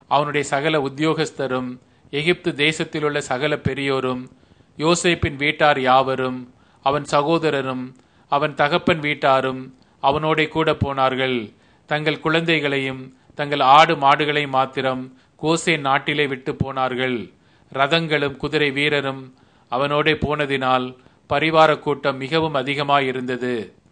அவனுடைய சகல உத்தியோகஸ்தரும் எகிப்து தேசத்திலுள்ள சகல பெரியோரும் யோசேப்பின் வீட்டார் யாவரும் அவன் சகோதரரும் அவன் தகப்பன் வீட்டாரும் அவனோட கூட போனார்கள் தங்கள் குழந்தைகளையும் தங்கள் ஆடு மாடுகளை மாத்திரம் கோசேன் நாட்டிலே விட்டு போனார்கள் ரதங்களும் குதிரை வீரரும் அவனோட போனதினால் பரிவார கூட்டம் மிகவும் அதிகமாயிருந்தது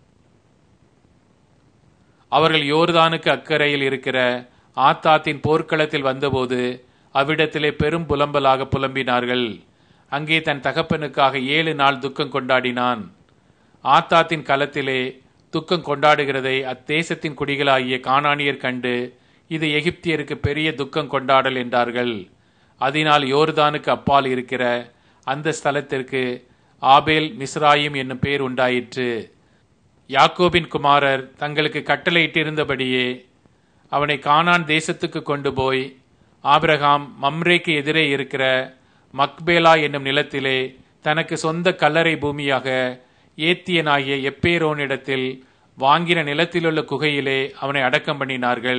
அவர்கள் யோர்தானுக்கு அக்கறையில் இருக்கிற ஆத்தாத்தின் போர்க்களத்தில் வந்தபோது அவ்விடத்திலே பெரும் புலம்பலாக புலம்பினார்கள் அங்கே தன் தகப்பனுக்காக ஏழு நாள் துக்கம் கொண்டாடினான் ஆத்தாத்தின் களத்திலே துக்கம் கொண்டாடுகிறதை அத்தேசத்தின் குடிகளாகிய காணானியர் கண்டு இது எகிப்தியருக்கு பெரிய துக்கம் கொண்டாடல் என்றார்கள் அதனால் யோர்தானுக்கு அப்பால் இருக்கிற அந்த ஸ்தலத்திற்கு ஆபேல் மிஸ்ராயிம் என்னும் பேர் உண்டாயிற்று யாக்கோபின் குமாரர் தங்களுக்கு கட்டளையிட்டிருந்தபடியே அவனை கானான் தேசத்துக்கு கொண்டு போய் ஆபிரகாம் மம்ரேக்கு எதிரே இருக்கிற மக்பேலா என்னும் நிலத்திலே தனக்கு சொந்த கல்லறை பூமியாக ஏத்தியனாகிய எப்பேரோனிடத்தில் வாங்கின நிலத்திலுள்ள குகையிலே அவனை அடக்கம் பண்ணினார்கள்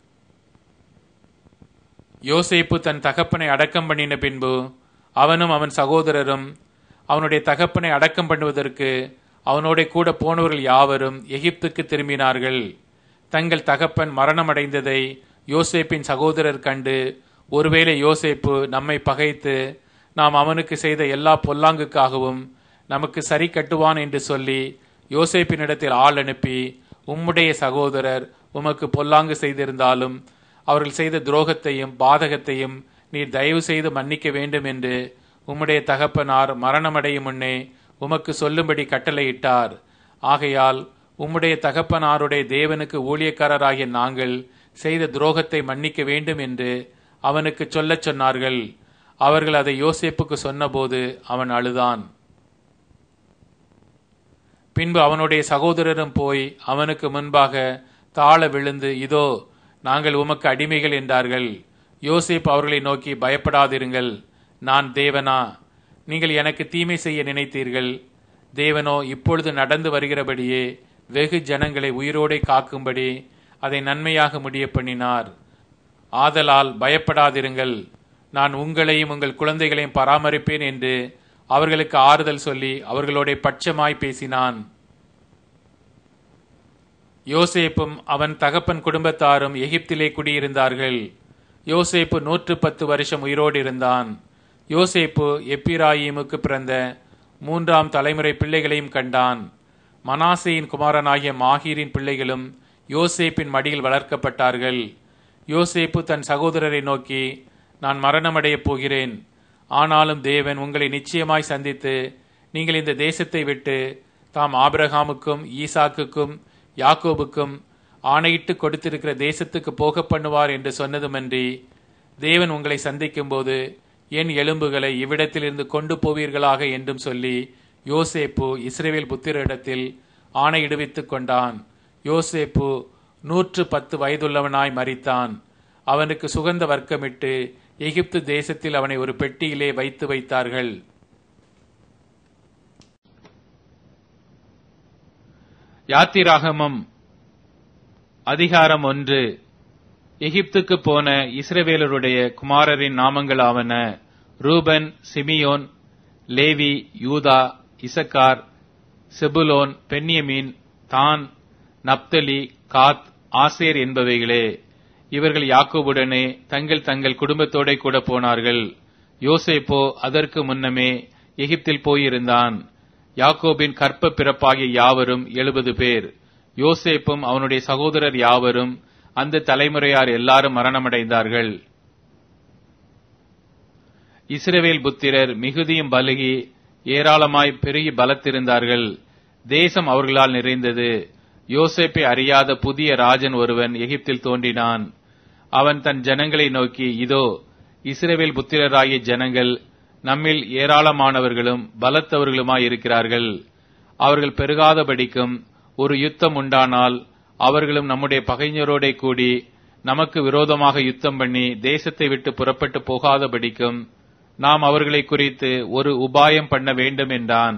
யோசேப்பு தன் தகப்பனை அடக்கம் பண்ணின பின்பு அவனும் அவன் சகோதரரும் அவனுடைய தகப்பனை அடக்கம் பண்ணுவதற்கு அவனோட கூட போனவர்கள் யாவரும் எகிப்துக்கு திரும்பினார்கள் தங்கள் தகப்பன் மரணமடைந்ததை யோசேப்பின் சகோதரர் கண்டு ஒருவேளை யோசேப்பு நம்மை பகைத்து நாம் அவனுக்கு செய்த எல்லா பொல்லாங்குக்காகவும் நமக்கு சரி கட்டுவான் என்று சொல்லி யோசேப்பினிடத்தில் ஆள் அனுப்பி உம்முடைய சகோதரர் உமக்கு பொல்லாங்கு செய்திருந்தாலும் அவர்கள் செய்த துரோகத்தையும் பாதகத்தையும் நீர் தயவு செய்து மன்னிக்க வேண்டும் என்று உம்முடைய தகப்பனார் மரணமடையும் முன்னே உமக்கு சொல்லும்படி கட்டளையிட்டார் ஆகையால் உம்முடைய தகப்பனாருடைய தேவனுக்கு ஊழியக்காரராகிய நாங்கள் செய்த துரோகத்தை மன்னிக்க வேண்டும் என்று அவனுக்கு சொல்லச் சொன்னார்கள் அவர்கள் அதை யோசேப்புக்கு சொன்னபோது அவன் அழுதான் பின்பு அவனுடைய சகோதரரும் போய் அவனுக்கு முன்பாக தாழ விழுந்து இதோ நாங்கள் உமக்கு அடிமைகள் என்றார்கள் யோசேப் அவர்களை நோக்கி பயப்படாதிருங்கள் நான் தேவனா நீங்கள் எனக்கு தீமை செய்ய நினைத்தீர்கள் தேவனோ இப்பொழுது நடந்து வருகிறபடியே வெகு ஜனங்களை உயிரோடே காக்கும்படி அதை நன்மையாக முடிய பண்ணினார் ஆதலால் பயப்படாதிருங்கள் நான் உங்களையும் உங்கள் குழந்தைகளையும் பராமரிப்பேன் என்று அவர்களுக்கு ஆறுதல் சொல்லி அவர்களோட பட்சமாய் பேசினான் யோசேப்பும் அவன் தகப்பன் குடும்பத்தாரும் எகிப்திலே குடியிருந்தார்கள் யோசேப்பு நூற்று பத்து வருஷம் உயிரோடு இருந்தான் யோசேப்பு எப்பிராயிமுக்கு பிறந்த மூன்றாம் தலைமுறை பிள்ளைகளையும் கண்டான் மனாசையின் குமாரனாகிய மாஹீரின் பிள்ளைகளும் யோசேப்பின் மடியில் வளர்க்கப்பட்டார்கள் யோசேப்பு தன் சகோதரரை நோக்கி நான் மரணமடையப் போகிறேன் ஆனாலும் தேவன் உங்களை நிச்சயமாய் சந்தித்து நீங்கள் இந்த தேசத்தை விட்டு தாம் ஆபிரகாமுக்கும் ஈசாக்குக்கும் யாக்கோபுக்கும் ஆணையிட்டு கொடுத்திருக்கிற தேசத்துக்கு போக பண்ணுவார் என்று சொன்னதுமன்றி தேவன் உங்களை சந்திக்கும் போது என் எலும்புகளை இவ்விடத்திலிருந்து கொண்டு போவீர்களாக என்றும் சொல்லி யோசேப்பு இஸ்ரேவேல் புத்திரிடத்தில் ஆணையிடுவித்துக் கொண்டான் யோசேப்பு நூற்று பத்து வயதுள்ளவனாய் மறித்தான் அவனுக்கு சுகந்த வர்க்கமிட்டு எகிப்து தேசத்தில் அவனை ஒரு பெட்டியிலே வைத்து வைத்தார்கள் யாத்திராகமம் அதிகாரம் ஒன்று எகிப்துக்கு போன இஸ்ரவேலருடைய குமாரரின் நாமங்கள் ஆவன ரூபன் சிமியோன் லேவி யூதா இசக்கார் செபுலோன் பென்யமீன் தான் நப்தலி காத் ஆசேர் என்பவைகளே இவர்கள் யாக்கோபுடனே தங்கள் தங்கள் குடும்பத்தோட கூட போனார்கள் யோசேப்போ அதற்கு முன்னமே எகிப்தில் போயிருந்தான் யாக்கோபின் கற்ப பிறப்பாகிய யாவரும் எழுபது பேர் யோசேப்பும் அவனுடைய சகோதரர் யாவரும் அந்த தலைமுறையார் எல்லாரும் மரணமடைந்தார்கள் இஸ்ரவேல் புத்திரர் மிகுதியும் பலுகி ஏராளமாய் பெருகி பலத்திருந்தார்கள் தேசம் அவர்களால் நிறைந்தது யோசேப்பை அறியாத புதிய ராஜன் ஒருவன் எகிப்தில் தோன்றினான் அவன் தன் ஜனங்களை நோக்கி இதோ இஸ்ரவேல் புத்திரராகிய ஜனங்கள் நம்மில் ஏராளமானவர்களும் பலத்தவர்களுமாய் இருக்கிறார்கள் அவர்கள் பெருகாதபடிக்கும் ஒரு யுத்தம் உண்டானால் அவர்களும் நம்முடைய பகைஞரோட கூடி நமக்கு விரோதமாக யுத்தம் பண்ணி தேசத்தை விட்டு புறப்பட்டு போகாதபடிக்கும் நாம் அவர்களை குறித்து ஒரு உபாயம் பண்ண வேண்டும் என்றான்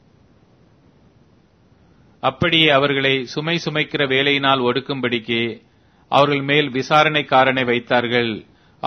அப்படியே அவர்களை சுமை சுமைக்கிற வேலையினால் ஒடுக்கும்படிக்கு அவர்கள் மேல் விசாரணைக்காரனை வைத்தார்கள்